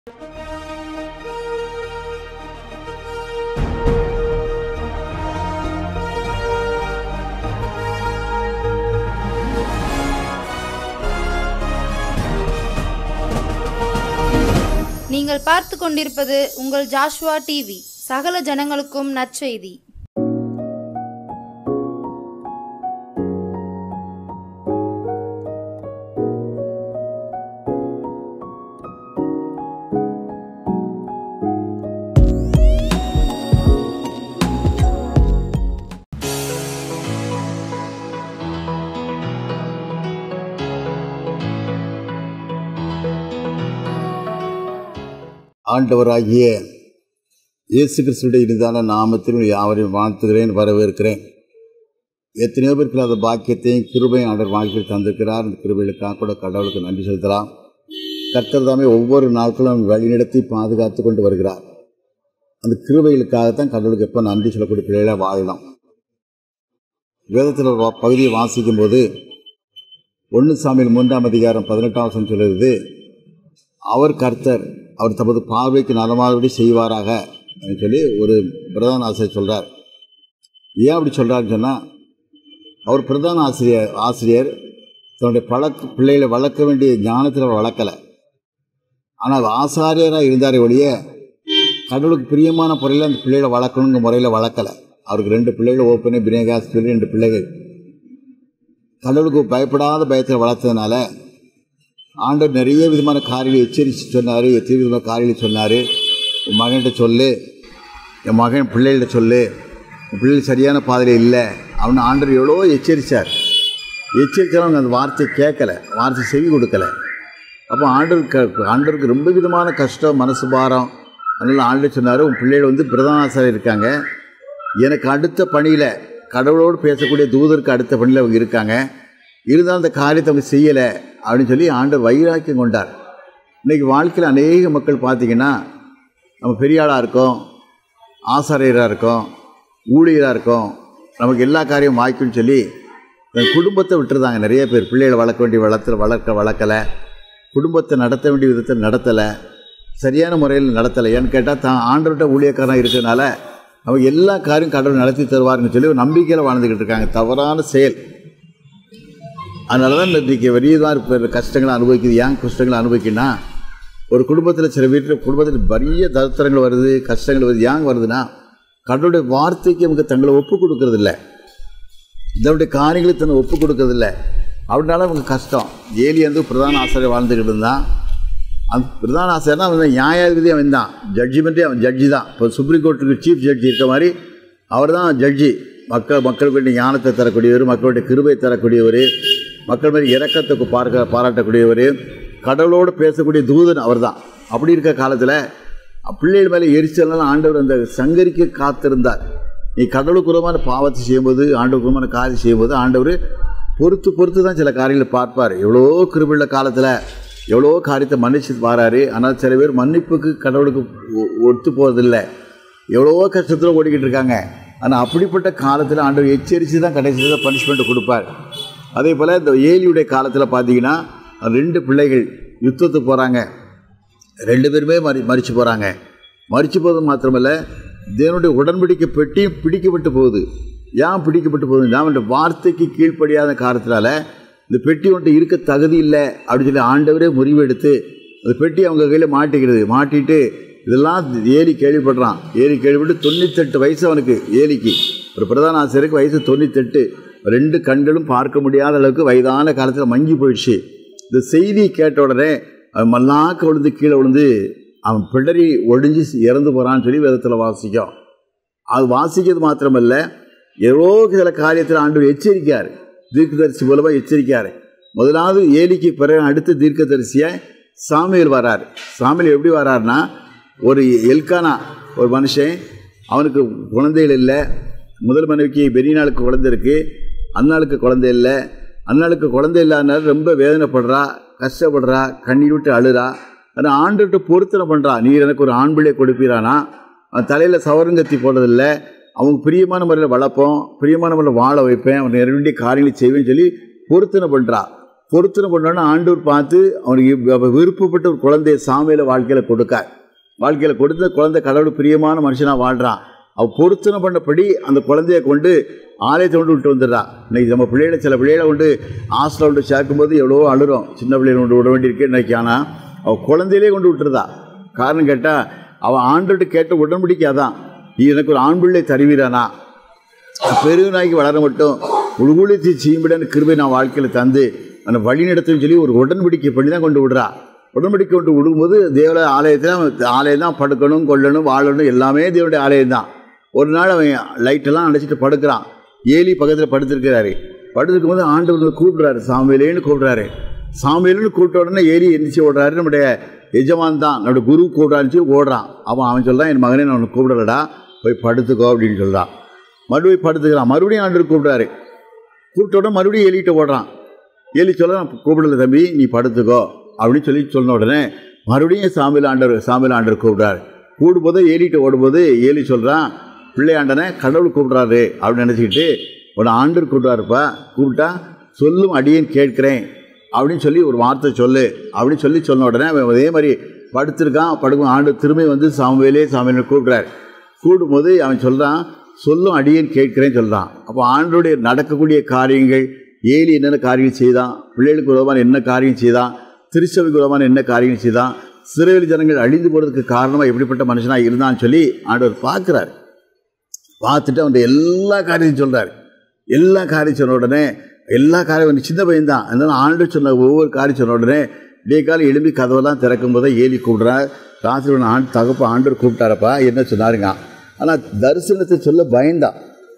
நீங்கள் பார்த்து கொண்டிருப்பது உங்கள் ஜாஷ்வா டிவி சகல ஜனங்களுக்கும் நற்செய்தி ஆண்டவராகிய இயேசு கிறிஸ்துடைய இனிதான நாமத்தில் யாவரையும் வாழ்த்துகிறேன் வரவேற்கிறேன் எத்தனையோ பேருக்கு அந்த பாக்கியத்தையும் கிருபையும் ஆண்டவர் வாழ்க்கையில் தந்திருக்கிறார் அந்த கிருபைகளுக்காக கூட கடவுளுக்கு நன்றி செலுத்தலாம் கர்த்தர் தாமே ஒவ்வொரு நாட்களும் வழிநடத்தி பாதுகாத்து கொண்டு வருகிறார் அந்த கிருபைகளுக்காகத்தான் கடவுளுக்கு எப்போ நன்றி சொல்லக்கூடிய பிள்ளைகளாக வாழலாம் வேதத்தில் ஒரு பகுதியை வாசிக்கும் போது ஒன்று சாமியில் மூன்றாம் அதிகாரம் பதினெட்டாம் வசனம் சொல்லுறது அவர் கர்த்தர் அவர் தமது பார்வைக்கு நலமானபடி செய்வாராக அப்படின்னு சொல்லி ஒரு பிரதான ஆசிரியர் சொல்கிறார் ஏன் அப்படி சொல்கிறாருன்னு சொன்னால் அவர் பிரதான ஆசிரியர் ஆசிரியர் தன்னுடைய பழக்க பிள்ளைகளை வளர்க்க வேண்டிய ஞானத்தில் அவர் வளர்க்கலை ஆனால் ஆசாரியராக இருந்தாரே ஒழிய கடவுளுக்கு பிரியமான முறையில் அந்த பிள்ளைகளை வளர்க்கணுங்கிற முறையில் வளர்க்கலை அவருக்கு ரெண்டு பிள்ளைகள் ஓப்பனே பினேகாஸ் சொல்லி ரெண்டு பிள்ளைகள் கடவுளுக்கு பயப்படாத பயத்தில் வளர்த்ததுனால ஆண்டவர் நிறைய விதமான காரியங்களை எச்சரித்து சொன்னார் எத்தனை விதமான காரியங்களை சொன்னார் உன் மகன்கிட்ட சொல்லு என் மகன் பிள்ளைகிட்ட சொல்லு உன் பிள்ளைகள் சரியான பாதையில் இல்லை அவனை ஆண்டவர் எவ்வளோ எச்சரித்தார் எச்சரித்தாலும் அவங்க அந்த வார்த்தை கேட்கல வார்த்தை செவி கொடுக்கல அப்போ ஆண்டவருக்கு ஆண்டவருக்கு ரொம்ப விதமான கஷ்டம் மனசு பாரம் அதனால் ஆண்டவர் சொன்னார் உன் பிள்ளைகள் வந்து பிரதான ஆசிரியர் இருக்காங்க எனக்கு அடுத்த பணியில் கடவுளோடு பேசக்கூடிய தூதருக்கு அடுத்த பணியில் அவங்க இருக்காங்க இருந்தாலும் அந்த காரியத்தை அவங்க செய்யலை அப்படின்னு சொல்லி ஆண்டவர் வைராக்கியம் கொண்டார் இன்றைக்கி வாழ்க்கையில் அநேக மக்கள் பார்த்திங்கன்னா நம்ம பெரிய ஆளாக இருக்கோம் ஆசாரியராக இருக்கோம் ஊழியராக இருக்கோம் நமக்கு எல்லா காரியம் வாய்க்குன்னு சொல்லி தன் குடும்பத்தை விட்டுருந்தாங்க நிறைய பேர் பிள்ளைகளை வளர்க்க வேண்டிய வளர்த்து வளர்க்க வளர்க்கலை குடும்பத்தை நடத்த வேண்டிய விதத்தில் நடத்தலை சரியான முறையில் நடத்தலை ஏன்னு கேட்டால் தான் ஆண்டவர்கிட்ட ஊழியக்காரன் இருக்கிறதுனால அவங்க எல்லா காரியம் கடவுள் நடத்தி தருவாருன்னு சொல்லி ஒரு நம்பிக்கையில் வாழ்ந்துக்கிட்டு இருக்காங்க தவறான செயல் அதனால தான் இன்றைக்கி வெளியதாக இருக்கிற கஷ்டங்களை அனுபவிக்குது ஏன் கஷ்டங்களை அனுபவிக்கணும்னா ஒரு குடும்பத்தில் சில வீட்டில் குடும்பத்தில் பெரிய தருத்தரங்கள் வருது கஷ்டங்கள் வருது ஏன் வருதுன்னா கடவுளுடைய வார்த்தைக்கு நமக்கு தங்களை ஒப்பு கொடுக்கறதில்ல இதனுடைய காரியங்களை தன்னை ஒப்பு கொடுக்கறதில்ல அப்படின்னால அவங்க கஷ்டம் ஏலி வந்து பிரதான ஆசிரியர் வாழ்ந்துக்கிட்டு இருந்தான் அந்த பிரதான ஆசிரியர்னா அவன் நியாயாதிபதி அவன் தான் ஜட்ஜிமெண்ட்டே அவன் ஜட்ஜி தான் இப்போ சுப்ரீம் கோர்ட்டுக்கு சீஃப் ஜட்ஜி இருக்க மாதிரி அவர் தான் ஜட்ஜி மக்கள் மக்களுக்கு வேண்டிய ஞானத்தை தரக்கூடியவர் மக்களுடைய கிருபை தரக்கூடியவர் மக்கள் மாதிரி இறக்கத்துக்கு பார்க்க பாராட்டக்கூடியவர் கடவுளோடு பேசக்கூடிய தூதன் அவர் தான் அப்படி இருக்க காலத்தில் பிள்ளைகள் மேலே எரிச்சலாம் ஆண்டவர் அந்த சங்கரிக்க காத்திருந்தார் நீ கடவுளுக்குறமான பாவத்தை செய்யும்போது ஆண்டவருக்குறமான காரியம் செய்யும்போது ஆண்டவர் பொறுத்து பொறுத்து தான் சில காரியங்களை பார்ப்பார் எவ்வளோ கிருபிள்ள காலத்தில் எவ்வளோ காரியத்தை மன்னிச்சு வாராரு ஆனால் சில பேர் மன்னிப்புக்கு கடவுளுக்கு ஒத்து போகிறதில்லை எவ்வளோ கஷ்டத்தில் ஓடிக்கிட்டு இருக்காங்க ஆனால் அப்படிப்பட்ட காலத்தில் ஆண்டவர் எச்சரித்து தான் கடைசியில் தான் பனிஷ்மெண்ட் கொடுப்பார் அதே போல் இந்த ஏலியுடைய காலத்தில் பார்த்தீங்கன்னா ரெண்டு பிள்ளைகள் யுத்தத்துக்கு போகிறாங்க ரெண்டு பேருமே மறி மறித்து போகிறாங்க மறித்து போகிறது மாத்திரமல்ல தேவனுடைய உடன்படிக்கை பெட்டி பிடிக்கப்பட்டு போகுது ஏன் பிடிக்கப்பட்டு போகுது அவனுடைய வார்த்தைக்கு கீழ்ப்படியாத காரணத்தினால இந்த பெட்டி ஒன்றை இருக்க தகுதி இல்லை அப்படின்னு சொல்லி ஆண்டவரே முறிவு எடுத்து அந்த பெட்டி அவங்க கையில் மாட்டிக்கிறது மாட்டிட்டு இதெல்லாம் ஏலி கேள்விப்படுறான் ஏலி கேள்விப்பட்டு தொண்ணூத்தெட்டு வயசு அவனுக்கு ஏலிக்கு ஒரு பிரதான ஆசிரியருக்கு வயசு தொண்ணூத்தெட்டு ரெண்டு கண்களும் பார்க்க முடியாத அளவுக்கு வயதான காலத்தில் மங்கி போயிடுச்சு இந்த செய்தி கேட்ட உடனே அவன் மல்லாக்க விழுந்து கீழே விழுந்து அவன் பிடரி ஒடிஞ்சு இறந்து போகிறான்னு சொல்லி வேதத்தில் வாசிக்கும் அது வாசிக்கிறது மாத்திரமல்ல எவ்வளோ சில காரியத்தில் ஆண்டு எச்சரிக்கார் தீர்க்கதரிசி மூலமாக எச்சரிக்கார் முதலாவது ஏலிக்கு பிறகு அடுத்த தீர்க்கதரிசியாக சாமியல் வரார் சாமியல் எப்படி வரார்னா ஒரு எல்கானா ஒரு மனுஷன் அவனுக்கு குழந்தைகள் இல்லை முதல் மனைவிக்கு பெரிய நாளுக்கு குழந்தை இருக்குது அண்ணாளுக்கு குழந்தை இல்லை அண்ணாளுக்கு குழந்தை இல்லாதனால ரொம்ப வேதனைப்படுறா கஷ்டப்படுறா கண்ணீர் விட்டு அழுறா ஆனால் ஆண்டுகிட்ட பொருத்தனை பண்ணுறா நீர் எனக்கு ஒரு ஆண் பிள்ளை கொடுப்பீரானா அவன் தலையில் சவரங்கத்தி போடுறதில்ல அவங்க பிரியமான முறையில் வளர்ப்போம் பிரியமான முறையில் வாழ வைப்பேன் அவன் வேண்டிய காரியங்களை செய்வேன்னு சொல்லி பொருத்தனை பண்ணுறா பொருத்தனை பண்ணோன்னா ஆண்டவர் பார்த்து அவனுக்கு அவ விருப்பப்பட்ட ஒரு குழந்தைய சாமியில் வாழ்க்கையில் கொடுக்கார் வாழ்க்கையில் கொடுத்த குழந்தை கடவுள் பிரியமான மனுஷனாக வாழ்கிறான் அவள் பொருத்தனை பண்ணபடி அந்த குழந்தைய கொண்டு ஆலயத்தை கொண்டு விட்டு வந்துடுறா இன்னைக்கு நம்ம பிள்ளைகளை சில பிள்ளைகளை கொண்டு ஹாஸ்டலில் கொண்டு சேர்க்கும்போது எவ்வளவோ அழுறோம் சின்ன பிள்ளைகளை கொண்டு விட வேண்டியிருக்கு இன்னைக்கு ஆனால் அவள் குழந்தையிலே கொண்டு விட்டுருதா காரணம் கேட்டால் அவள் ஆண்டோட்டு கேட்ட உடன்படிக்கை அதான் நீ எனக்கு ஒரு ஆண் பிள்ளை தருவீரானா பெருநாய்க்கு வளர மட்டும் உழுகுளித்து சீம்பிடன்னு கிருபை நான் வாழ்க்கையில் தந்து அந்த வழி நடத்துன்னு சொல்லி ஒரு உடன்படிக்கை பண்ணி தான் கொண்டு விடுறா உடன்படிக்கை கொண்டு விடும்போது தேவல ஆலயத்தில் ஆலயம் தான் படுக்கணும் கொள்ளணும் வாழணும் எல்லாமே தேவனுடைய ஆலயம் தான் ஒரு நாள் அவன் லைட்டெல்லாம் அடைச்சிட்டு படுக்கிறான் ஏலி பக்கத்தில் படுத்திருக்கிறாரு படுத்துக்கும் போது ஆண்டவர் கூப்பிடுறாரு சாமியிலேன்னு கூப்பிடுறாரு சாமியிலேன்னு கூப்பிட்ட உடனே ஏலி எந்திரிச்சு ஓடுறாரு நம்முடைய எஜமான் தான் நம்முடைய குரு கூப்பிடான்னு சொல்லி ஓடுறான் அவன் அவன் சொல்கிறான் என் மகனே நான் உனக்கு கூப்பிடலடா போய் படுத்துக்கோ அப்படின்னு சொல்கிறான் மறுபடியும் படுத்துக்கிறான் மறுபடியும் ஆண்டவர் கூப்பிட்டாரு கூப்பிட்ட உடனே மறுபடியும் எலிகிட்ட ஓடுறான் எலி சொல்ல நான் கூப்பிடல தம்பி நீ படுத்துக்கோ அப்படின்னு சொல்லி சொன்ன உடனே மறுபடியும் சாமியில் ஆண்டவர் சாமியில் ஆண்டவர் கூப்பிட்றாரு கூடும்போது ஏலிகிட்ட ஓடும்போது ஏலி சொல்கிறான் பிள்ளையாண்டனை கடவுள் கூப்பிட்றாரு அப்படின்னு நினச்சிக்கிட்டு உன்னை ஆண்டவர் கூப்பிட்றாருப்பா கூப்பிட்டா சொல்லும் அடியேன் கேட்கிறேன் அப்படின்னு சொல்லி ஒரு வார்த்தை சொல்லு அப்படின்னு சொல்லி சொன்ன உடனே அவன் அதே மாதிரி படுத்திருக்கான் படுக்கும் ஆண்டு திரும்பி வந்து சாமுவேலே சாமியில் கூப்பிட்றாரு கூடும்போது அவன் சொல்கிறான் சொல்லும் அடியேன் கேட்கிறேன்னு சொல்கிறான் அப்போ ஆண்டோடைய நடக்கக்கூடிய காரியங்கள் ஏலி என்னென்ன காரியம் செய்தான் பிள்ளைகளுக்கு உதவான என்ன காரியம் செய்தான் திருச்சபைக்கு உதவான என்ன காரியம் செய்தான் சிறைவெளி ஜனங்கள் அழிந்து போகிறதுக்கு காரணமாக எப்படிப்பட்ட மனுஷனாக இருந்தான்னு சொல்லி ஆண்டவர் பார்க்குறாரு பார்த்துட்டு அவன் எல்லா காரியத்தையும் சொல்கிறார் எல்லா காரியம் சொன்ன உடனே எல்லா காரியம் சின்ன பையன் தான் அதனால் ஆண்டு சொன்ன ஒவ்வொரு காரியம் சொன்ன உடனே விடிய காலம் எழுப்பி கதவெல்லாம் திறக்கும் போதே ஏலி கூப்பிட்றார் ராத்திரி ஒன்று ஆண்டு தகப்ப ஆண்டவர் கூப்பிட்டாரப்பா என்ன சொன்னாருங்க ஆனால் தரிசனத்தை சொல்ல பயந்தான்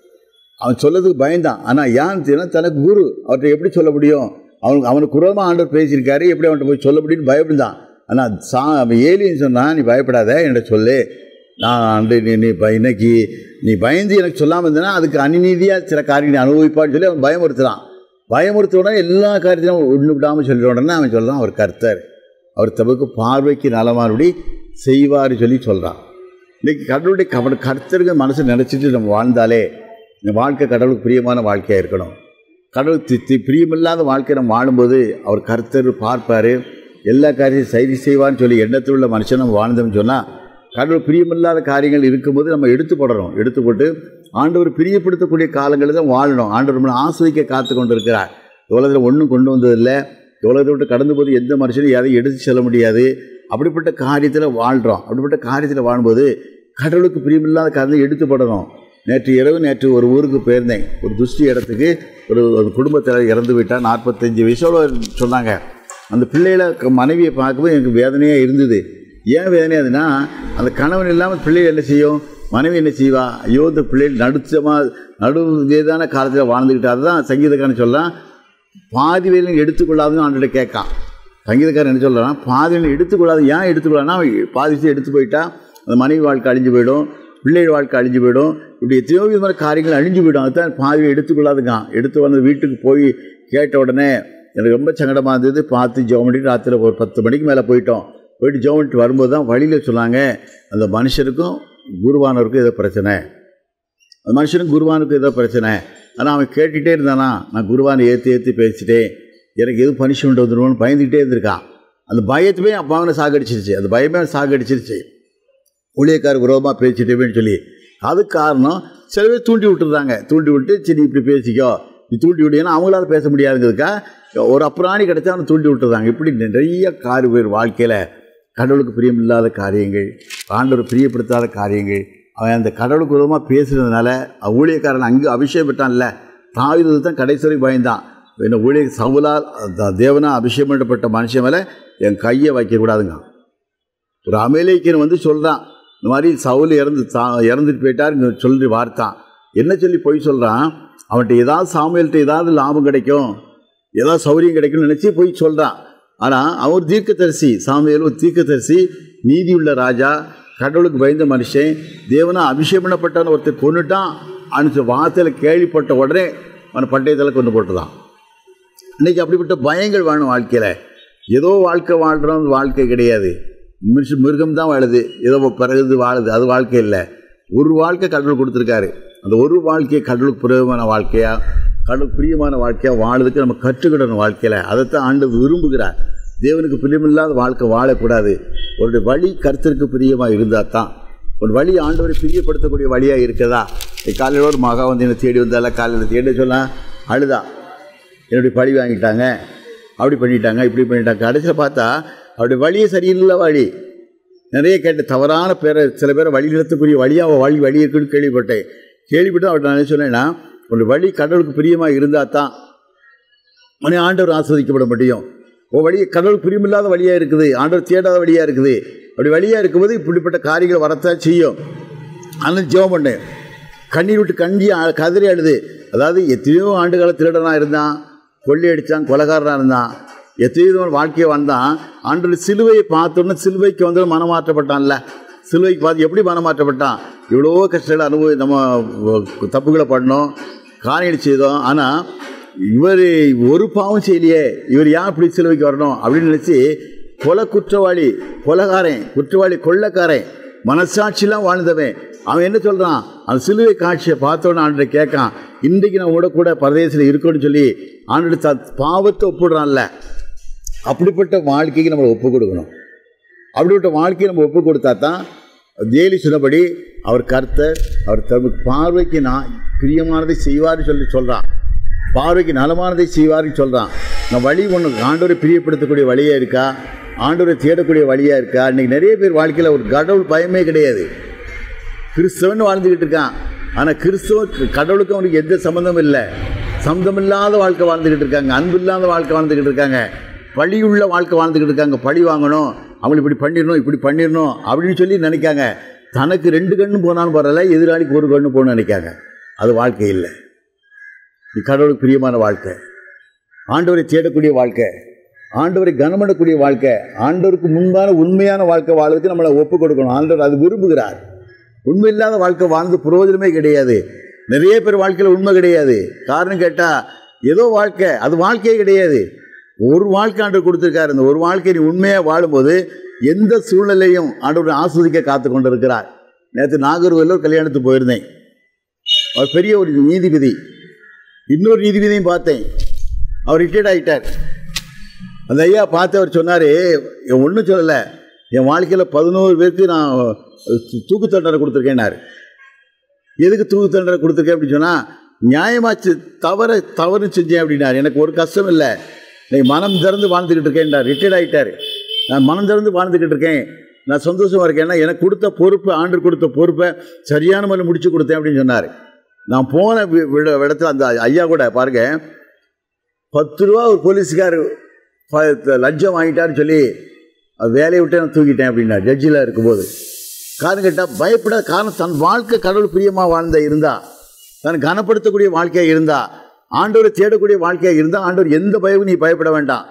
அவன் சொல்லதுக்கு பயந்தான் ஆனால் ஏன்னு தெரியுமா தனக்கு குரு அவர்கிட்ட எப்படி சொல்ல முடியும் அவனுக்கு அவனுக்கு குரமாக ஆண்டவர் பேசியிருக்காரு எப்படி அவன்கிட்ட போய் சொல்ல முடியும்னு பயப்படுதான் ஆனால் சா அவன் ஏலின்னு சொன்னான் நீ பயப்படாத என்கிட்ட சொல்லு நான் ஆண்டு நீ நீ ப- இன்னைக்கு நீ பயந்து எனக்கு சொல்லாமல் இருந்தேன்னா அதுக்கு அநீதியாக சில காரியங்களை அனுபவிப்பான்னு சொல்லி அவன் பயமுறுத்துறான் பயமுறுத்த உடனே எல்லா காரியத்தையும் ஒன்று விடாமல் சொல்லிட உடனே அவன் சொல்கிறான் அவர் கர்த்தர் அவர் தமக்கு பார்வைக்கு நலமானபடி செய்வார் சொல்லி சொல்கிறான் இன்றைக்கி கடவுளுடைய கவன கர்த்தருங்க மனசை நினச்சிட்டு நம்ம வாழ்ந்தாலே இந்த வாழ்க்கை கடவுளுக்கு பிரியமான வாழ்க்கையாக இருக்கணும் கடவுள் தி தி பிரியமில்லாத வாழ்க்கை நம்ம வாழும்போது அவர் கர்த்தர் பார்ப்பார் எல்லா காரியத்தையும் சரி செய்வான்னு சொல்லி எண்ணத்தில் உள்ள மனுஷன் நம்ம வாழ்ந்தோம்னு சொன்னால் கடவுள் பிரியமில்லாத காரியங்கள் இருக்கும்போது நம்ம எடுத்து போடணும் எடுத்து போட்டு ஆண்டவர் பிரியப்படுத்தக்கூடிய காலங்களில் தான் வாழணும் ஆண்டவர் நம்மளை ஆஸ்வதிக்க காத்து கொண்டு இருக்கிறார் உலகத்தில் ஒன்றும் கொண்டு வந்ததில்லை உலகத்தை விட்டு கடந்து போது எந்த மனுஷனும் எதையும் எடுத்து செல்ல முடியாது அப்படிப்பட்ட காரியத்தில் வாழ்கிறோம் அப்படிப்பட்ட காரியத்தில் வாழும்போது கடவுளுக்கு பிரியமில்லாத காரியத்தை எடுத்து போடணும் நேற்று இரவு நேற்று ஒரு ஊருக்கு போயிருந்தேன் ஒரு துஷ்டி இடத்துக்கு ஒரு ஒரு குடும்பத்தில் இறந்து விட்டால் நாற்பத்தஞ்சு வயசோட சொன்னாங்க அந்த பிள்ளைகளை க- மனைவியை பார்க்கும்போது எனக்கு வேதனையாக இருந்தது ஏன் வேதனையாதுன்னா அந்த கணவன் இல்லாமல் பிள்ளைகள் என்ன செய்யும் மனைவி என்ன செய்வா ஐயோ இந்த பிள்ளைகள் நடுச்சமாக நடு வேதான காலத்தில் வாழ்ந்துக்கிட்டு அதுதான் சங்கீதக்காரன் சொல்லலாம் பாதி வேலையும் எடுத்துக்கொள்ளாதுன்னு ஆண்டுகிட்ட கேட்கான் சங்கீதக்காரன் என்ன சொல்கிறான் பாதி வேலையும் எடுத்துக்கொள்ளாது ஏன் எடுத்துக்கொள்ளாதுன்னா பாதி விஷயம் எடுத்து போயிட்டா அந்த மனைவி வாழ்க்கை அழிஞ்சு போயிடும் பிள்ளைகள் வாழ்க்கை அழிஞ்சு போயிடும் இப்படி எத்தனையோ விதமான காரியங்கள் அழிஞ்சு போயிடும் அதுதான் பாதியை எடுத்துக்கொள்ளாதுக்கான் எடுத்து வந்து வீட்டுக்கு போய் கேட்ட உடனே எனக்கு ரொம்ப சங்கடமாக இருந்தது பார்த்து ஜெபம் பண்ணிட்டு ராத்திரி ஒரு பத்து மணிக்கு மேலே போயிட்டோம் போயிட்டு ஜெபம் பண்ணிட்டு வரும்போது தான் வழியில் சொன்னாங்க அந்த மனுஷருக்கும் குருவானவருக்கும் ஏதோ பிரச்சனை அந்த மனுஷனுக்கு குருவானுக்கு ஏதோ பிரச்சனை ஆனால் அவன் கேட்டுகிட்டே இருந்தானா நான் குருவானை ஏற்றி ஏற்றி பேசிட்டேன் எனக்கு எதுவும் பனிஷ்மெண்ட் வந்துடுவோன்னு பயந்துக்கிட்டே இருந்திருக்கான் அந்த பயத்துமே அப்போ அவனை சாகடிச்சிருச்சு அந்த பயமே அவனை சாகடிச்சிருச்சு ஊழியக்கார விரோதமாக பேசிட்டேன்னு சொல்லி அதுக்கு காரணம் சில பேர் தூண்டி விட்டுருந்தாங்க தூண்டி விட்டு சரி இப்படி பேசிக்கோ நீ தூண்டி விட்டு ஏன்னா அவங்களால பேச முடியாதுங்கிறதுக்கா ஒரு அப்புறாணி கிடச்சா அவனை தூண்டி விட்டுருந்தாங்க இப்படி நிறைய காரு பேர் வாழ்க்கையில் கடவுளுக்கு பிரியமில்லாத காரியங்கள் ஆண்டவர் பிரியப்படுத்தாத காரியங்கள் அவன் அந்த கடவுளுக்கு விரோதமாக பேசுனதுனால அவன் ஊழியக்காரன் அங்கே அபிஷேகம் பெற்றான்ல தாவிதது தான் கடைசி வரை பயந்தான் என்ன ஊழிய சவுலால் அந்த தேவனா அபிஷேகம் பண்ணப்பட்ட மனுஷன் மேலே என் கையை வைக்கக்கூடாதுங்க ஒரு அமேலிக்கன் வந்து சொல்கிறான் இந்த மாதிரி சவுல் இறந்து தா இறந்துட்டு போயிட்டார் இங்கே சொல்லி வார்த்தான் என்ன சொல்லி போய் சொல்கிறான் அவன்கிட்ட ஏதாவது சாமியல்கிட்ட ஏதாவது லாபம் கிடைக்கும் ஏதாவது சௌரியம் கிடைக்கும்னு நினச்சி போய் சொல்கிறான் ஆனால் அவன் ஒரு தீர்க்கதரிசி சாமியல் ஒரு தீர்க்கதரிசி நீதியுள்ள ராஜா கடவுளுக்கு பயந்த மனுஷன் தேவனா அபிஷேகம் பண்ணப்பட்டவன் ஒருத்தர் கொண்டுட்டான் அனுப்பிச்ச வார்த்தையில் கேள்விப்பட்ட உடனே அவனை பட்டயத்தில் கொண்டு போட்டுதான் இன்னைக்கு அப்படிப்பட்ட பயங்கள் வாழும் வாழ்க்கையில் ஏதோ வாழ்க்கை வாழ்கிறோம் வாழ்க்கை கிடையாது மிருஷ மிருகம் தான் வாழுது ஏதோ பிறகு வாழுது அது வாழ்க்கை இல்லை ஒரு வாழ்க்கை கடவுள் கொடுத்துருக்காரு அந்த ஒரு வாழ்க்கையை கடவுளுக்கு பிரயோகமான வாழ்க்கையாக கடவுள் பிரியமான வாழ்க்கையாக வாழுறதுக்கு நம்ம கற்றுக்கிடணும் வாழ்க்கையில் அதைத்தான் ஆண்டு விரும்புகிறார் தேவனுக்கு பிரியமில்லாத வாழ்க்கை வாழக்கூடாது ஒரு வழி கருத்திற்கு பிரியமாக இருந்தால் தான் ஒரு வழி ஆண்டவரை பிரியப்படுத்தக்கூடிய வழியாக இருக்குதா காலையில் ஒரு மகா வந்து என்னை தேடி வந்தால காலையில் தேடி சொன்னா அழுதா என்னுடைய பழி வாங்கிட்டாங்க அப்படி பண்ணிட்டாங்க இப்படி பண்ணிட்டாங்க கடைசியில் பார்த்தா அவருடைய வழியே சரியில்லை வழி நிறைய கேட்ட தவறான பேரை சில பேரை வழி நிறுத்தக்கூடிய வழியாக அவள் வழி வழி இருக்குன்னு கேள்விப்பட்டேன் கேள்விப்பட்டு அவர்கிட்ட நான் என்ன சொன்னேன்னா ஒரு வழி கடவுளுக்கு பிரியமாக இருந்தால் தான் மணி ஆண்டவர் ஆஸ்வதிக்கப்பட முடியும் ஓ வழி கடவுள் பிரியமில்லாத வழியாக இருக்குது ஆண்டவர் தேடாத வழியாக இருக்குது அப்படி வழியாக இருக்கும்போது இப்படிப்பட்ட காரியங்கள் வரத்தான் செய்யும் ஆனால் ஜெபம் பண்ணேன் கண்ணீர் விட்டு கஞ்சி அ- கதறி அழுது அதாவது எத்தனையோ ஆண்டுகால திருடனாக இருந்தான் கொள்ளை அடித்தான் கொலகாரனாக இருந்தான் எத்தனையோ விதமான வாழ்க்கையை வந்தான் ஆண்டவர் சிலுவையை பார்த்தோன்னே சிலுவைக்கு வந்து மனமாற்றப்பட்டான்ல சிலுவைக்கு பார்த்து எப்படி மனமாற்றப்பட்டான் இவ்வளோ கஷ்டங்களை அனுபவி நம்ம அஹ், தப்புகளை பண்ணோம் காரியங்களை செய்தோம் ஆனால் இவர் ஒரு பாவம் செய்யலையே இவர் ஏன் இப்படி சிலுவைக்கு வரணும் அப்படின்னு நினச்சி கொலை குற்றவாளி கொலகாரன் குற்றவாளி கொள்ளக்காரன் மனசாட்சியெல்லாம் வாழ்ந்தவன் அவன் என்ன சொல்கிறான் அந்த சிலுவை காட்சியை பார்த்தோன்னு ஆண்டு கேட்கான் இன்றைக்கு நான் கூட கூட பரதேசத்தில் இருக்கணும்னு சொல்லி ஆண்டு த பாவத்தை ஒப்பிடுறான்ல அப்படிப்பட்ட வாழ்க்கைக்கு நம்ம ஒப்பு கொடுக்கணும் அப்படிப்பட்ட வாழ்க்கையை நம்ம ஒப்பு கொடுத்தா தான் தேலி சொன்னபடி அவர் கர்த்தர் அவர் தம் பார்வைக்கு நான் பிரியமானதை செய்வார்னு சொல்லி சொல்கிறான் பார்வைக்கு நலமானதை செய்வார்னு சொல்கிறான் நான் வழி ஒன்று ஆண்டவரை பிரியப்படுத்தக்கூடிய வழியாக இருக்கா ஆண்டவரை தேடக்கூடிய வழியாக இருக்கா இன்றைக்கி நிறைய பேர் வாழ்க்கையில் ஒரு கடவுள் பயமே கிடையாது கிறிஸ்தவன் வாழ்ந்துக்கிட்டு இருக்கான் ஆனால் கிறிஸ்தவ கடவுளுக்கும் அவனுக்கு எந்த சம்மந்தமும் இல்லை சம்மந்தமில்லாத வாழ்க்கை வாழ்ந்துக்கிட்டு இருக்காங்க அன்பு இல்லாத வாழ்க்கை வாழ்ந்துக்கிட்டு இருக்காங்க பழியுள்ள வாழ்க்கை வாழ்ந்துக்கிட்டு இருக்காங்க பழி வாங்கணும் அவங்களை இப்படி பண்ணிடணும் இப்படி பண்ணிடணும் அப்படின்னு சொல்லி நினைக்காங்க தனக்கு ரெண்டு கண்ணு போனாலும் பரவாயில்ல எதிராளிக்கு ஒரு கண்ணு போகணும்னு நினைக்காங்க அது வாழ்க்கை இல்லை இது கடவுளுக்கு பிரியமான வாழ்க்கை ஆண்டவரை தேடக்கூடிய வாழ்க்கை ஆண்டவரை கனமடக்கூடிய வாழ்க்கை ஆண்டவருக்கு முன்பான உண்மையான வாழ்க்கை வாழ்றதுக்கு நம்மளை ஒப்பு கொடுக்கணும் ஆண்டவர் அது விரும்புகிறார் உண்மை இல்லாத வாழ்க்கை வாழ்ந்து பிரயோஜனமே கிடையாது நிறைய பேர் வாழ்க்கையில் உண்மை கிடையாது காரணம் கேட்டால் ஏதோ வாழ்க்கை அது வாழ்க்கையே கிடையாது ஒரு வாழ்க்கை ஆண்டவர் கொடுத்துருக்காரு இந்த ஒரு வாழ்க்கை நீ உண்மையாக வாழும்போது எந்த சூழ்நிலையும் ஆண்டவர் ஆஸ்வதிக்க காத்து கொண்டு இருக்கிறார் நேற்று நாகர்கோவிலில் கல்யாணத்துக்கு போயிருந்தேன் அவர் பெரிய ஒரு நீதிபதி இன்னொரு நீதிபதியும் பார்த்தேன் அவர் ரிட்டையர்ட் ஆகிட்டார் அந்த ஐயா பார்த்து அவர் சொன்னார் என் ஒன்றும் சொல்லலை என் வாழ்க்கையில் பதினோரு பேருக்கு நான் தூ- தூக்கு தண்டனை கொடுத்துருக்கேன்னாரு எதுக்கு தூக்கு தண்டனை கொடுத்துருக்கேன் அப்படின்னு சொன்னால் நியாயமாச்சு தவற தவறு செஞ்சேன் அப்படின்னாரு எனக்கு ஒரு கஷ்டம் இல்லை நீ மனம் திறந்து வாழ்ந்துக்கிட்டு இருக்கேன்டார் ரிட்டையர்ட் ஆகிட்டார் நான் மனம் திறந்து வாழ்ந்துக்கிட்டு இருக்கேன் நான் சந்தோஷமாக இருக்கேன் ஏன்னா எனக்கு கொடுத்த பொறுப்பு ஆண்டு கொடுத்த பொறுப்பை சரியான முறையில் முடிச்சு கொடுத்தேன் அப்படின்னு சொன்னார் நான் போன வி- விட- இடத்துல அந்த ஐயா கூட பாருங்க பத்து ரூபா ஒரு போலீஸ்கார் ப- லஞ்சம் வாங்கிட்டான்னு சொல்லி அவர் வேலையை விட்டு நான் தூக்கிட்டேன் அப்படின்னா ஜட்ஜில் இருக்கும்போது காரணம் கேட்டால் பயப்படாத காரணம் தன் வாழ்க்கை கடவுள் பிரியமாக வாழ்ந்த இருந்தா தன் கனப்படுத்தக்கூடிய வாழ்க்கையாக இருந்தா ஆண்டவரை தேடக்கூடிய வாழ்க்கையாக இருந்தால் ஆண்டவர் எந்த பயமும் நீ பயப்பட வேண்டாம்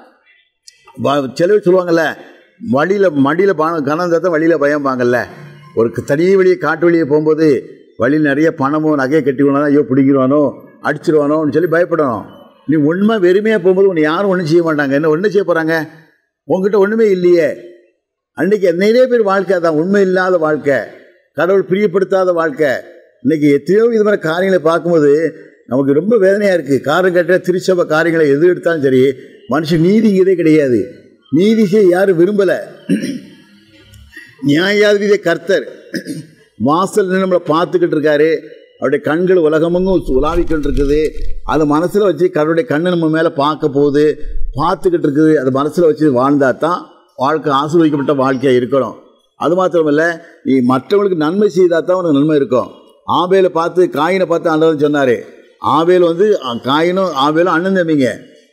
வ- சில பேர் சொல்லுவாங்கல்ல வழியில் மடியில் பணம் கனம் இருந்தால் தான் வழியில் பயம்பாங்கல்ல ஒரு க- தனி வழியை காட்டு வழியை போகும்போது வழியில் நிறைய பணமோ நகையை கட்டிக்கணும் ஐயோ பிடிக்கிறவானோ அடிச்சிருவானோன்னு சொல்லி பயப்படணும் நீ உண்மை வெறுமையாக போகும்போது உன்னை யாரும் ஒன்றும் செய்ய மாட்டாங்க என்ன ஒன்றும் செய்ய போகிறாங்க உங்ககிட்ட ஒன்றுமே இல்லையே அன்றைக்கி நிறைய பேர் வாழ்க்கை தான் உண்மை இல்லாத வாழ்க்கை கடவுள் பிரியப்படுத்தாத வாழ்க்கை இன்னைக்கு எத்தனையோ விதமான காரியங்களை பார்க்கும்போது நமக்கு ரொம்ப வேதனையாக இருக்குது காரணம் கேட்ட திருச்சபை காரியங்களை எது எடுத்தாலும் சரி மனுஷன் நீதிங்கிறதே கிடையாது நீதி செய்ய யாரும் விரும்பலை நியாயாதிபதிய கர்த்தர் வாசல் நின்னு நம்மளை பார்த்துக்கிட்டு இருக்காரு அவருடைய கண்கள் உலகமெங்கும் உலாவிக்கிட்டு இருக்குது அது மனசில் வச்சு கடவுளுடைய கண்ணு நம்ம மேலே பார்க்க போகுது பார்த்துக்கிட்டு இருக்குது அது மனசில் வச்சு வாழ்ந்தா தான் வாழ்க்கை ஆசீர்வதிக்கப்பட்ட வாழ்க்கையாக இருக்கணும் அது மாத்திரமல்ல நீ மற்றவங்களுக்கு நன்மை செய்தால் தான் உனக்கு நன்மை இருக்கும் ஆபேலை பார்த்து காயினை பார்த்து ஆண்டவன் சொன்னார் ஆபேல் வந்து அ, காயினும் ஆபேலும் அண்ணன் தம்பிங்க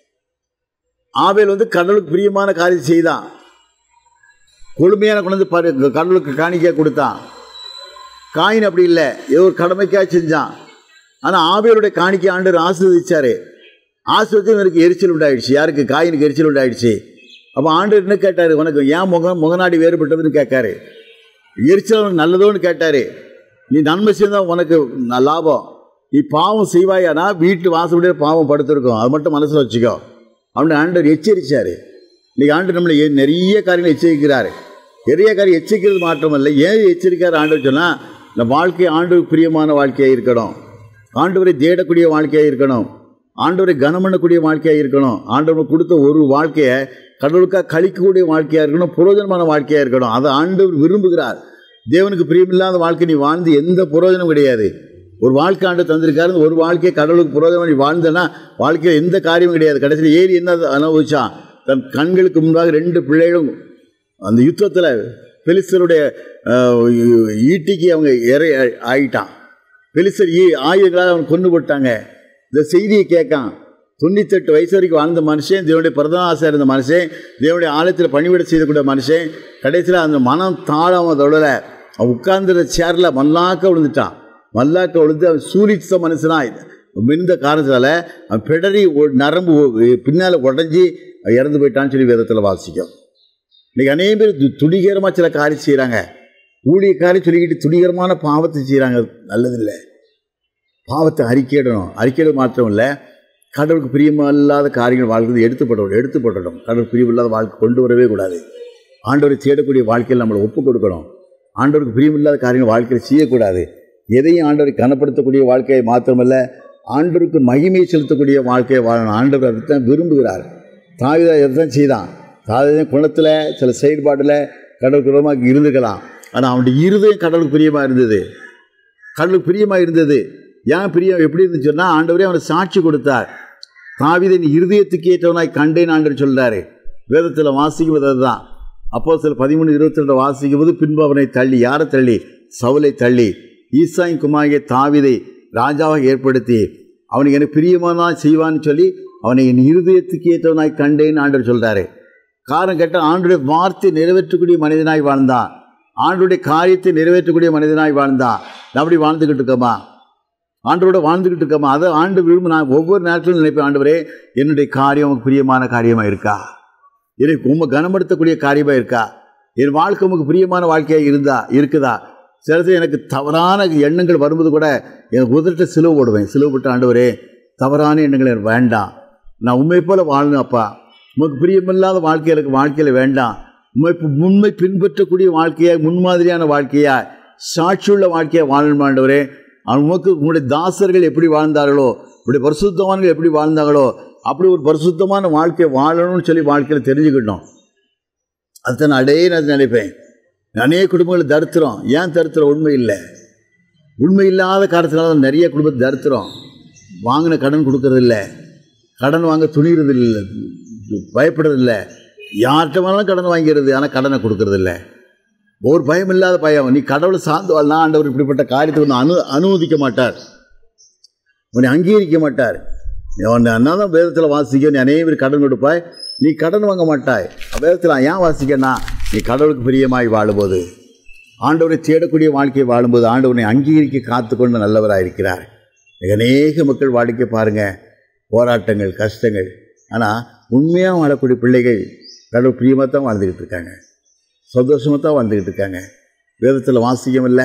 ஆபேல் வந்து கடவுளுக்கு பிரியமான காரியம் செய்தான் கொழுமையான கொண்டு வந்து பாரு கடவுளுக்கு காணிக்கை கொடுத்தான் காயின் அப்படி இல்லை ஏதோ ஒரு கடமைக்காக செஞ்சான் ஆனால் ஆபேலுடைய காணிக்கை ஆண்டவர் ஆசீர்வதிச்சாரு ஆசீர்வதிச்சு இவருக்கு எரிச்சல் உண்டாயிடுச்சு யாருக்கு காயினுக்கு எரிச்சல் உண்டாயிடுச்சு அப்போ ஆண்டவர் என்ன கேட்டார் உனக்கு ஏன் முகம் முகநாடி வேறுபட்டதுன்னு கேட்காரு எரிச்சல் உனக்கு நல்லதோன்னு கேட்டார் நீ நன்மை செய்தால் உனக்கு ந- லாபம் நீ பாவம் செய்வாயானா வீட்டு வாசப்படியே பாவம் படுத்திருக்கும் அது மட்டும் மனசில் வச்சுக்கோ அவனை ஆண்டவர் எச்சரிச்சார் இன்னைக்கு ஆண்டு நம்மளை எ- நிறைய காரியங்களை எச்சரிக்கிறார் நிறைய காரியம் எச்சரிக்கிறது மாற்றமல்ல ஏன் எச்சரிக்கார் ஆண்டவர் சொன்னால் இந்த வாழ்க்கை ஆண்டு பிரியமான வாழ்க்கையாக இருக்கணும் ஆண்டவரை தேடக்கூடிய வாழ்க்கையாக இருக்கணும் ஆண்டவரை கனம் பண்ணக்கூடிய வாழ்க்கையாக இருக்கணும் ஆண்டவர் கொடுத்த ஒரு வாழ்க்கையை கடவுளுக்காக கழிக்கக்கூடிய வாழ்க்கையாக இருக்கணும் புரோஜனமான வாழ்க்கையாக இருக்கணும் அதை ஆண்டவர் விரும்புகிறார் தேவனுக்கு பிரியமில்லாத வாழ்க்கை நீ வாழ்ந்து எந்த புரோஜனம் கிடையாது ஒரு வாழ்க்கை ஆண்டு தந்திருக்காரு இந்த ஒரு வாழ்க்கையை கடவுளுக்கு புரோஜனம் நீ வாழ்ந்தனா வாழ்க்கையில் எந்த காரியமும் கிடையாது கடைசியில் ஏறி என்ன அனுபவிச்சான் தன் கண்களுக்கு முன்பாக ரெண்டு பிள்ளைகளும் அந்த யுத்தத்தில் பெலிஸ்தருடைய அஹ், ஈட்டிக்கு அவங்க இறை ஆகிட்டான் பெலிஸ்தர் ஈ ஆயுதங்களால் அவன் கொண்டு போட்டாங்க இந்த செய்தியை கேட்கான் தொண்ணூத்தெட்டு வயசு வரைக்கும் வாழ்ந்த மனுஷன் தேவனுடைய பிரதான ஆசையாக இருந்த மனுஷன் தேவனுடைய ஆலயத்தில் பணிவிட செய்யக்கூடிய மனுஷன் கடைசியில் அந்த மனம் தாழாமதோட அவன் உட்கார்ந்துற சேரில் மல்லாக்க விழுந்துட்டான் மல்லாக்க விழுந்து அவன் சூரித்த மனுஷனா மிகுந்த காரணத்தால் அவன் பிடரி ஒ- நரம்பு பின்னால் உடஞ்சி இறந்து போயிட்டான்னு சொல்லி வேதத்தில் வாசிக்கும் இன்னைக்கு அநேக பேர் து- துணிகரமாக சில காரியம் செய்கிறாங்க ஊழியக்காரி சொல்லிக்கிட்டு துணிகரமான பாவத்தை செய்கிறாங்க நல்லதில்லை பாவத்தை அறிக்கையிடணும் அறிக்கையிட மாத்திரம் இல்லை கடவுளுக்கு பிரியமில்லாத காரியங்கள் வாழ்க்கை எடுத்து போடணும் எடுத்து போடணும் கடவுள் பிரியமில்லாத வாழ்க்கை கொண்டு வரவே கூடாது ஆண்டவரை தேடக்கூடிய வாழ்க்கையில் நம்மளை ஒப்பு கொடுக்கணும் ஆண்டவருக்கு பிரியமில்லாத காரியங்கள் வாழ்க்கையில் செய்யக்கூடாது எதையும் ஆண்டவரை கனப்படுத்தக்கூடிய வாழ்க்கையை மாத்திரமல்ல ஆண்டவருக்கு மகிமை செலுத்தக்கூடிய வாழ்க்கையை வாழணும் ஆண்டவர் அதை தான் விரும்புகிறார் தாவிதா இதை தான் செய்தான் தாவித குணத்தில் சில செயல்பாட்டில் கடவுளுக்கு விரோதமாக இருந்துக்கலாம் ஆனால் அவனுடைய இருதயம் கடவுளுக்கு பிரியமாக இருந்தது கடவுளுக்கு பிரியமாக இருந்தது ஏன் பிரியம் எப்படி இருந்துச்சுன்னா ஆண்டவரே அவனை சாட்சி கொடுத்தார் தாவிதன் இருதயத்துக்கு ஏற்றவனாய் கண்டேன் ஆண்டவர் சொல்றாரு வேதத்தில் வாசிக்குவது அதுதான் அப்போ சில பதிமூணு இருபத்தி ரெண்டு வாசிக்கும் போது பின்பு அவனை தள்ளி யாரை தள்ளி சவுலை தள்ளி ஈசாயின் குமாரியை தாவிதை ராஜாவாக ஏற்படுத்தி அவனுக்கு எனக்கு பிரியமானால் செய்வான்னு சொல்லி அவனை என் இருதயத்துக்கு ஏற்றவனாய் கண்டேன் ஆண்டவர் சொல்றாரு காரணம் கேட்டால் ஆண்டுடைய வார்த்தை நிறைவேற்றக்கூடிய மனிதனாய் வாழ்ந்தான் ஆண்டுடைய காரியத்தை நிறைவேற்றக்கூடிய மனிதனாய் வாழ்ந்தான் நான் அப்படி வாழ்ந்துக்கிட்டு இருக்கோமா ஆண்டோட வாழ்ந்துக்கிட்டு இருக்கோமா அதை ஆண்டு விரும்ப நான் ஒவ்வொரு நேரத்திலும் நினைப்பேன் ஆண்டவரே என்னுடைய காரியம் உமக்கு பிரியமான காரியமாக இருக்கா எனக்கு உண்மை கனப்படுத்தக்கூடிய காரியமாக இருக்கா என் வாழ்க்கை உமக்கு பிரியமான வாழ்க்கையாக இருந்தா இருக்குதா சில நேரத்துல எனக்கு தவறான எண்ணங்கள் வரும்போது கூட எனக்கு உதட்ட சிலுவை போடுவேன் சிலுவை போட்டு ஆண்டவரே தவறான எண்ணங்கள் எனக்கு வேண்டாம் நான் உண்மை போல வாழணும் அப்பா உமக்கு பிரியமில்லாத வாழ்க்கை எனக்கு வாழ்க்கையில் வேண்டாம் உண்மை உண்மை பின்பற்றக்கூடிய வாழ்க்கையாக முன்மாதிரியான வாழ்க்கையாக சாட்சியுள்ள வாழ்க்கையை வாழணும் ஆண்டவரே அவன் உமக்கு உங்களுடைய தாசர்கள் எப்படி வாழ்ந்தார்களோ உங்களுடைய பரிசுத்தவான்கள் எப்படி வாழ்ந்தாங்களோ அப்படி ஒரு பரிசுத்தமான வாழ்க்கையை வாழணும்னு சொல்லி வாழ்க்கையில் தெரிஞ்சுக்கிட்டோம் அதுதான் நான் அடையே நான் நினைப்பேன் அநேக குடும்பங்கள் தருத்திரம் ஏன் தருத்திரம் உண்மை இல்லை உண்மை இல்லாத காரணத்தினால தான் நிறைய குடும்பத்தை தருத்திரம் வாங்கின கடன் கொடுக்கறதில்ல கடன் வாங்க துணிகிறது இல்லை பயப்படுறதில்ல யார்கிட்ட வேணாலும் கடன் வாங்கிறது ஆனால் கடனை கொடுக்கறதில்ல ஒரு பயம் இல்லாத பயம் நீ கடவுளை சார்ந்து வாழ்னா ஆண்டவர் இப்படிப்பட்ட காரியத்தை ஒன்று அனு அனுமதிக்க மாட்டார் உன்னை அங்கீகரிக்க மாட்டார் நீ உன்னை அண்ணாதான் வேதத்தில் வாசிக்க நீ அநேக பேர் கடன் கொடுப்பாய் நீ கடன் வாங்க மாட்டாய் வேதத்தில் நான் ஏன் வாசிக்கன்னா நீ கடவுளுக்கு பிரியமாய் வாழும்போது ஆண்டவரை தேடக்கூடிய வாழ்க்கையை வாழும்போது ஆண்டவனை அங்கீகரிக்க காத்துக்கொண்டு நல்லவராக இருக்கிறார் மிக அநேக மக்கள் வாழ்க்கை பாருங்கள் போராட்டங்கள் கஷ்டங்கள் ஆனால் உண்மையாக வாழக்கூடிய பிள்ளைகள் கடவுள் பிரியமாக தான் வாழ்ந்துக்கிட்டு இருக்காங்க சந்தோஷமாக தான் வாழ்ந்துக்கிட்டு இருக்காங்க வேதத்தில் வாசிக்கம் இல்லை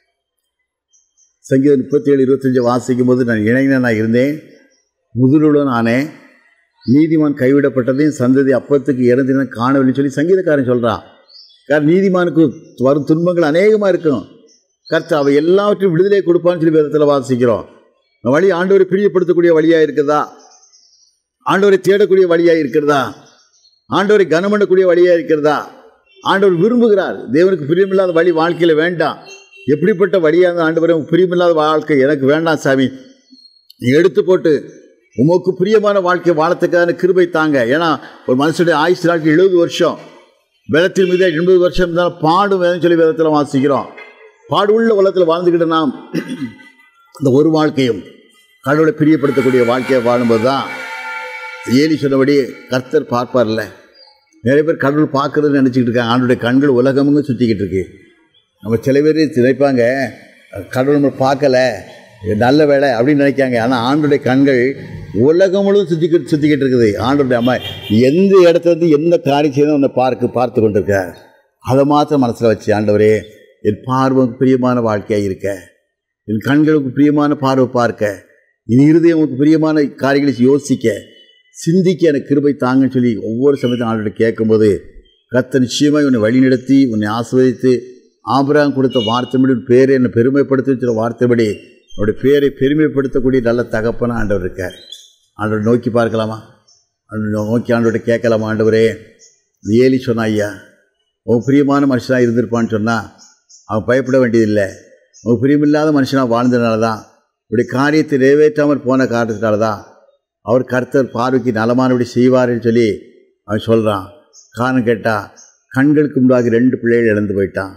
சங்கீதம் முப்பத்தேழு இருபத்தஞ்சு வாசிக்கும் போது நான் இளைஞனாக இருந்தேன் முதுலுடன் ஆனேன் நீதிமான் கைவிடப்பட்டதையும் சந்ததி அப்பத்துக்கு இறந்தினம் காணவில்லைன்னு சொல்லி சங்கீதக்காரன் சொல்கிறான் காரணம் நீதிமானுக்கு வரும் துன்பங்கள் அநேகமாக இருக்கும் கர்த்தர் அவை எல்லாவற்றையும் விடுதலை கொடுப்பான்னு சொல்லி வேதத்தில் வாசிக்கிறோம் இந்த வழி ஆண்டவரை பிரியப்படுத்தக்கூடிய வழியாக இருக்குதா ஆண்டவரை தேடக்கூடிய வழியாக இருக்கிறதா ஆண்டவரை கனம் பண்ணக்கூடிய வழியாக இருக்கிறதா ஆண்டவர் விரும்புகிறார் தேவனுக்கு பிரியமில்லாத வழி வாழ்க்கையில் வேண்டாம் எப்படிப்பட்ட வழியாக இருந்தால் ஆண்டவரை உமக்கு பிரியமில்லாத வாழ்க்கை எனக்கு வேண்டாம் சாமி நீ எடுத்து போட்டு உமக்கு பிரியமான வாழ்க்கை வாழத்துக்கான கிருபை தாங்க ஏன்னா ஒரு மனுஷனுடைய ஆயுசு நாட்கள் எழுபது வருஷம் பலத்தின் மீது எண்பது வருஷம் இருந்தாலும் பாடு வேதம் சொல்லி வேதத்தில் வாசிக்கிறோம் பாடு உள்ள உலகத்தில் வாழ்ந்துக்கிட்டு நாம் இந்த ஒரு வாழ்க்கையும் கடவுளை பிரியப்படுத்தக்கூடிய வாழ்க்கையை வாழும்போது தான் ஏலி சொன்னபடி கர்த்தர் பார்ப்பார்ல நிறைய பேர் கடவுள் பார்க்குறதுன்னு நினச்சிக்கிட்டு இருக்காங்க ஆண்டுடைய கண்கள் உலகமுங்க சுற்றிக்கிட்டு இருக்கு நம்ம சில பேர் நினைப்பாங்க கடவுள் நம்ம பார்க்கல இது நல்ல வேலை அப்படின்னு நினைக்காங்க ஆனால் ஆண்டுடைய கண்கள் உலகம் முழுவதும் சுற்றிக்கிட்டு சுற்றிக்கிட்டு இருக்குது ஆண்டுடைய அம்மா எந்த இடத்துல இருந்து எந்த காரியம் செய்யணும் அந்த பார்க்க பார்த்து கொண்டிருக்கார் அதை மாத்திரம் மனசில் வச்சு ஆண்டவரே என் பார்வைக்கு பிரியமான வாழ்க்கையாக இருக்க என் கண்களுக்கு பிரியமான பார்வை பார்க்க என் இருதயம் உனக்கு பிரியமான காரியங்களை யோசிக்க சிந்திக்க எனக்கு கிருபை தாங்கன்னு சொல்லி ஒவ்வொரு சமயத்தையும் ஆண்டோட கேட்கும்போது கத்த நிச்சயமாக உன்னை வழிநடத்தி உன்னை ஆஸ்வதித்து ஆபிரகாம் கொடுத்த வார்த்தைப்படி உன் பேரை என்னை பெருமைப்படுத்தி சொல்ல வார்த்தைப்படி அவருடைய பேரை பெருமைப்படுத்தக்கூடிய நல்ல தகப்பன ஆண்டவர் இருக்கார் ஆண்டவர் நோக்கி பார்க்கலாமா ஆண்டவர் நோக்கி ஆண்டவர்கிட்ட கேட்கலாமா ஆண்டவரே இந்த ஏலி சொன்னா ஐயா உன் பிரியமான மனுஷனாக இருந்திருப்பான்னு சொன்னால் அவன் பயப்பட வேண்டியதில்லை உன் பிரியமில்லாத மனுஷனாக வாழ்ந்ததுனால தான் இப்படி காரியத்தை நிறைவேற்றாமல் போன காரணத்தினால தான் அவர் கர்த்தர் பார்வைக்கு நலமானபடி செய்வார்னு சொல்லி அவன் சொல்கிறான் காரணம் கேட்டால் கண்களுக்கு முன்பாக ரெண்டு பிள்ளைகள் இழந்து போயிட்டான்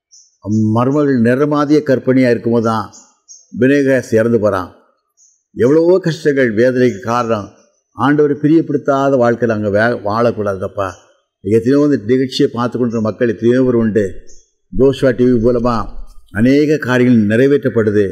மருமகள் நிறமாதிய கற்பனையாக இருக்கும்போது தான் வினேகாஸ் இறந்து போகிறான் எவ்வளவோ கஷ்டங்கள் வேதனைக்கு காரணம் ஆண்டவர் பிரியப்படுத்தாத வாழ்க்கையில் அங்கே வே வாழக்கூடாதப்பா எத்தனையோ இந்த நிகழ்ச்சியை பார்த்து கொண்டிருக்கிற மக்கள் எத்தனையோ பேர் உண்டு ஜோஷ்வா டிவி மூலமாக அநேக காரியங்கள் நிறைவேற்றப்படுது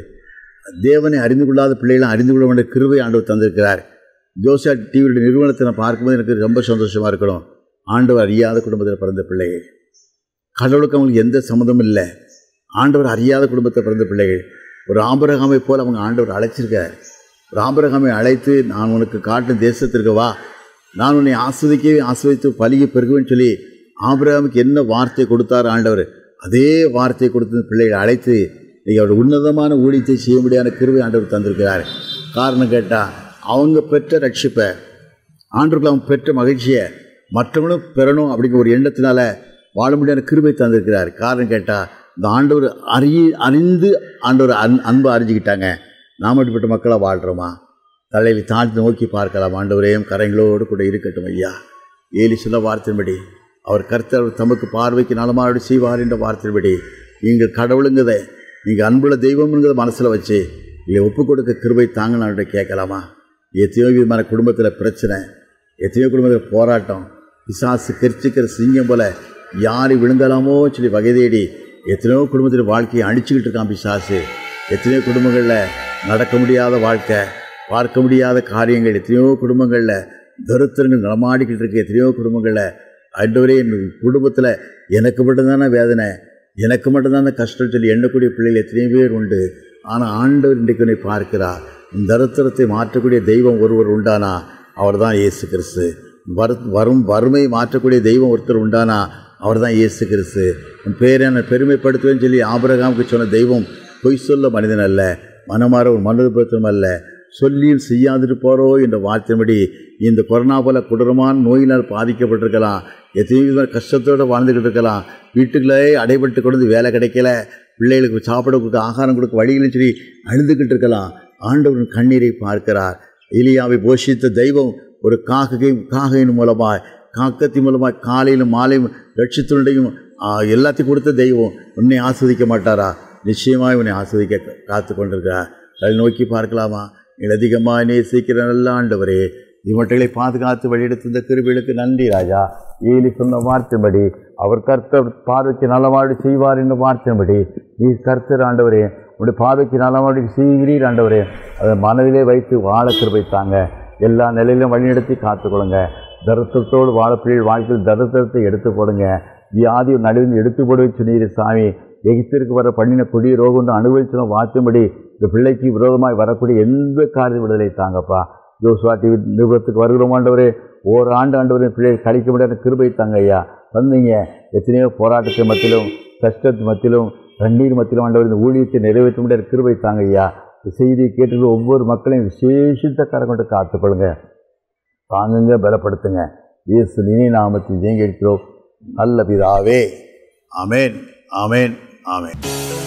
தேவனை அறிந்து கொள்ளாத பிள்ளைகளும் அறிந்து கொள்ள வேண்டிய கிருபை ஆண்டவர் தந்திருக்கிறார் ஜோஷா டிவியோட நிறுவனத்தை நான் பார்க்கும்போது எனக்கு ரொம்ப சந்தோஷமாக இருக்கணும் ஆண்டவர் அறியாத குடும்பத்தில் பிறந்த பிள்ளைகள் கடவுளுக்கு அவங்களுக்கு எந்த சம்மந்தமும் இல்லை ஆண்டவர் அறியாத குடும்பத்தில் பிறந்த பிள்ளைகள் ஒரு ஆம்பரகாமை போல் அவங்க ஆண்டவர் அழைச்சிருக்கார் ஒரு ஆம்பரகாமை அழைத்து நான் உனக்கு காட்டும் தேசத்திற்கு வா நான் உன்னை ஆஸ்வதிக்கவே ஆஸ்வதித்து பலியை பெருகுவேன்னு சொல்லி ஆபிரகாமுக்கு என்ன வார்த்தை கொடுத்தார் ஆண்டவர் அதே வார்த்தையை கொடுத்து பிள்ளைகளை அழைத்து நீங்கள் அவருடைய உன்னதமான ஊழியத்தை செய்ய முடியாத கிருவை ஆண்டவர் தந்திருக்கிறார் காரணம் கேட்டால் அவங்க பெற்ற ரட்சிப்பை ஆண்டுக்குள்ள அவன் பெற்ற மகிழ்ச்சியை மற்றவங்களும் பெறணும் அப்படிங்கிற ஒரு எண்ணத்தினால வாழ முடியாத கிருபை தந்திருக்கிறார் காரணம் கேட்டால் இந்த ஆண்டவர் அறிய அறிந்து ஆண்டவர் அன் அன்பு அறிஞ்சிக்கிட்டாங்க நாம் அப்படிப்பட்ட மக்களாக வாழ்கிறோமா தலையில் தாழ்த்து நோக்கி பார்க்கலாம் ஆண்டவரையும் கரைங்களோடு கூட இருக்கட்டும் ஐயா ஏலி சொல்ல வார்த்தையின்படி அவர் கர்த்தர் தமக்கு பார்வைக்கு நலமாடு செய்வார் என்ற வார்த்தையின்படி நீங்கள் கடவுளுங்கிறத நீங்கள் அன்புள்ள தெய்வம்ங்கிறத மனசில் வச்சு இல்லை ஒப்பு கொடுக்க கிருபை தாங்க நான் கேட்கலாமா எத்தனையோ விதமான குடும்பத்தில் பிரச்சனை எத்தனையோ குடும்பத்தில் போராட்டம் பிசாசு கெரிச்சிக்கிற சிங்கம் போல யாரை விழுங்கலாமோ சொல்லி வகை தேடி எத்தனையோ குடும்பத்தில் வாழ்க்கையை அழிச்சுக்கிட்டு இருக்கான் பிசாசு எத்தனையோ குடும்பங்களில் நடக்க முடியாத வாழ்க்கை பார்க்க முடியாத காரியங்கள் எத்தனையோ குடும்பங்களில் தருத்திரங்கள் நடமாடிக்கிட்டு இருக்கு எத்தனையோ குடும்பங்களில் ஆண்டவரே என் குடும்பத்தில் எனக்கு மட்டும்தானே வேதனை எனக்கு மட்டும்தானே கஷ்டம் சொல்லி எண்ணக்கூடிய பிள்ளைகள் எத்தனையோ பேர் உண்டு ஆனால் ஆண்டவர் இன்றைக்கு உன்னை பார்க்கிறார் இந்த தரித்திரத்தை மாற்றக்கூடிய தெய்வம் ஒருவர் உண்டானா அவர் தான் இயேசு கிறிஸ்து வரு வரும் வறுமை மாற்றக்கூடிய தெய்வம் ஒருத்தர் உண்டானா அவர் தான் இயேசு கிறிஸ்து உன் பேரை நான் பெருமைப்படுத்துவேன்னு சொல்லி ஆபரகாமுக்கு சொன்ன தெய்வம் பொய் சொல்ல மனிதன் அல்ல மனமாற ஒரு மனதுபத்திரம் அல்ல சொல்லியும் செய்யாதிருப்பாரோ என்ற வார்த்தையின்படி இந்த கொரோனா போல கொடூரமான நோயினால் பாதிக்கப்பட்டிருக்கலாம் எத்தனையோ விதமான கஷ்டத்தோடு வாழ்ந்துக்கிட்டு இருக்கலாம் வீட்டுக்குள்ளே அடைபட்டு கொண்டு வேலை கிடைக்கல பிள்ளைகளுக்கு சாப்பிட கொடுக்க ஆகாரம் கொடுக்க வழிகளும் சொல்லி அழுதுகிட்டு இருக்கலாம் ஆண்டவரின் கண்ணீரை பார்க்கிறார் எலியாவை போஷித்த தெய்வம் ஒரு காக்கையும் காகையின் மூலமாய் காக்கத்தின் மூலமாய் காலையிலும் மாலையும் ரட்சித்துண்டையும் எல்லாத்தையும் கொடுத்த தெய்வம் உன்னை ஆஸ்வதிக்க மாட்டாரா நிச்சயமாக உன்னை ஆஸ்வதிக்க காத்து கொண்டிருக்கிறார் அதை நோக்கி பார்க்கலாமா நீங்கள் அதிகமாக நேசிக்கிற நல்ல ஆண்டவரே இவற்றை பாதுகாத்து வழியெடுத்த இந்த கிருபிகளுக்கு நன்றி ராஜா ஏலி சொன்ன வார்த்தைப்படி அவர் கர்த்தர் பார்வைக்கு நலமாடு செய்வார் என்ற வார்த்தையின்படி நீ கர்த்தர் ஆண்டவரே உடைய பார்வைக்கு நலமாடு செய்கிறீர் ஆண்டவரே அதை மனதிலே வைத்து வாழ கிருபை தாங்க எல்லா நிலையிலும் வழிநடத்தி காத்துக்கொள்ளுங்க தரித்திரத்தோடு வாழப்பிள்ளைகள் வாழ்க்கையில் தரித்திரத்தை எடுத்து போடுங்க வியாதி நடுவில் எடுத்து போடுவே சொன்னீர் சாமி எகிப்திற்கு வர பண்ணின கொடிய ரோகம் அனுபவிச்சன வாக்கும்படி இந்த பிள்ளைக்கு விரோதமாய் வரக்கூடிய எந்த காரிய விடுதலை தாங்கப்பா ஜோசுவா டிவி நிறுவனத்துக்கு வருகிறோம் ஆண்டவரே ஓர் ஆண்டு ஆண்டவரே பிள்ளைகள் கழிக்க முடியாத கிருபை தாங்க ஐயா வந்தீங்க எத்தனையோ போராட்டத்தை மத்தியிலும் கஷ்டத்து மத்தியிலும் கண்ணீர் மத்தியிலும் ஆண்டவர் இந்த ஊழியத்தை நிறைவேற்ற முடியாத கிருபை தாங்க ஐயா இந்த செய்தியை கேட்டு ஒவ்வொரு மக்களையும் விசேஷித்த கரம் கொண்டு காத்துக்கொள்ளுங்க தாங்குங்க பலப்படுத்துங்க இயேசு நினை நாமத்தில் ஜெயங்கெடுக்கிறோம் நல்ல பிதாவே ஆமேன் ஆமேன் ஆமேன்